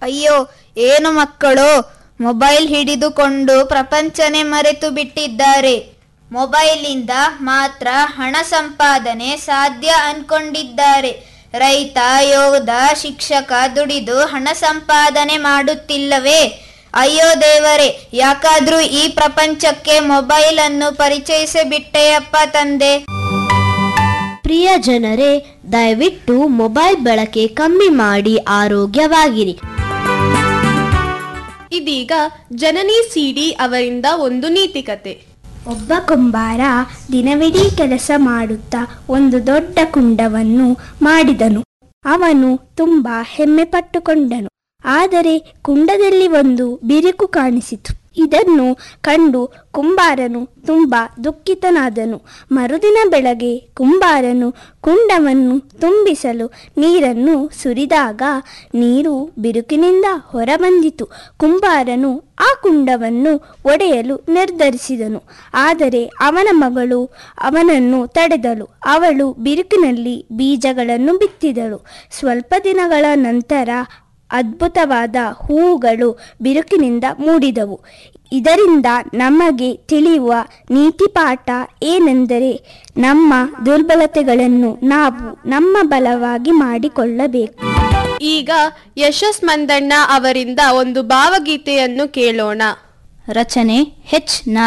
ಅಯ್ಯೋ ಏನು ಮಕ್ಕಳು ಮೊಬೈಲ್ ಹಿಡಿದುಕೊಂಡು ಪ್ರಪಂಚನೇ ಮರೆತು ಬಿಟ್ಟಿದ್ದಾರೆ ಮೊಬೈಲಿಂದ ಮಾತ್ರ ಹಣ ಸಂಪಾದನೆ ಸಾಧ್ಯ ಅನ್ಕೊಂಡಿದ್ದಾರೆ ರೈತ ಯೋಧ ಶಿಕ್ಷಕ ದುಡಿದು ಹಣ ಸಂಪಾದನೆ ಮಾಡುತ್ತಿಲ್ಲವೇ ಅಯ್ಯೋ ದೇವರೇ ಯಾಕಾದ್ರೂ ಈ ಪ್ರಪಂಚಕ್ಕೆ ಮೊಬೈಲ್ ಅನ್ನು ಪರಿಚಯಿಸಿಬಿಟ್ಟೆಯಪ್ಪ ತಂದೆ ಪ್ರಿಯ ಜನರೇ ದಯವಿಟ್ಟು ಮೊಬೈಲ್ ಬಳಕೆ ಕಮ್ಮಿ ಮಾಡಿ ಆರೋಗ್ಯವಾಗಿರಿ ಇದೀಗ ಜನನಿ ಸಿಡಿ ಅವರಿಂದ ಒಂದು ನೀತಿಕತೆ ಒಬ್ಬ ಕುಂಬಾರ ದಿನವಿಡೀ ಕೆಲಸ ಮಾಡುತ್ತಾ ಒಂದು ದೊಡ್ಡ ಕುಂಡವನ್ನು ಮಾಡಿದನು ಅವನು ತುಂಬಾ ಹೆಮ್ಮೆ ಪಟ್ಟುಕೊಂಡನು ಆದರೆ ಕುಂಡದಲ್ಲಿ ಒಂದು ಬಿರುಕು ಕಾಣಿಸಿತು ಇದನ್ನು ಕಂಡು ಕುಂಬಾರನು ತುಂಬಾ ದುಃಖಿತನಾದನು ಮರುದಿನ ಬೆಳಗ್ಗೆ ಕುಂಬಾರನು ಕುಂಡವನ್ನು ತುಂಬಿಸಲು ನೀರನ್ನು ಸುರಿದಾಗ ನೀರು ಬಿರುಕಿನಿಂದ ಹೊರಬಂದಿತು ಕುಂಬಾರನು ಆ ಕುಂಡವನ್ನು ಒಡೆಯಲು ನಿರ್ಧರಿಸಿದನು ಆದರೆ ಅವನ ಮಗಳು ಅವನನ್ನು ತಡೆದಳು ಅವಳು ಬಿರುಕಿನಲ್ಲಿ ಬೀಜಗಳನ್ನು ಬಿತ್ತಿದಳು ಸ್ವಲ್ಪ ದಿನಗಳ ನಂತರ ಅದ್ಭುತವಾದ ಹೂವುಗಳು ಬಿರುಕಿನಿಂದ ಮೂಡಿದವು ಇದರಿಂದ ನಮಗೆ ತಿಳಿಯುವ ನೀತಿಪಾಠ ಏನೆಂದರೆ ನಮ್ಮ ದುರ್ಬಲತೆಗಳನ್ನು ನಾವು ನಮ್ಮ ಬಲವಾಗಿ ಮಾಡಿಕೊಳ್ಳಬೇಕು ಈಗ ಯಶಸ್ ಮಂದಣ್ಣ ಅವರಿಂದ ಒಂದು ಭಾವಗೀತೆಯನ್ನು ಕೇಳೋಣ ರಚನೆ ಹೆಚ್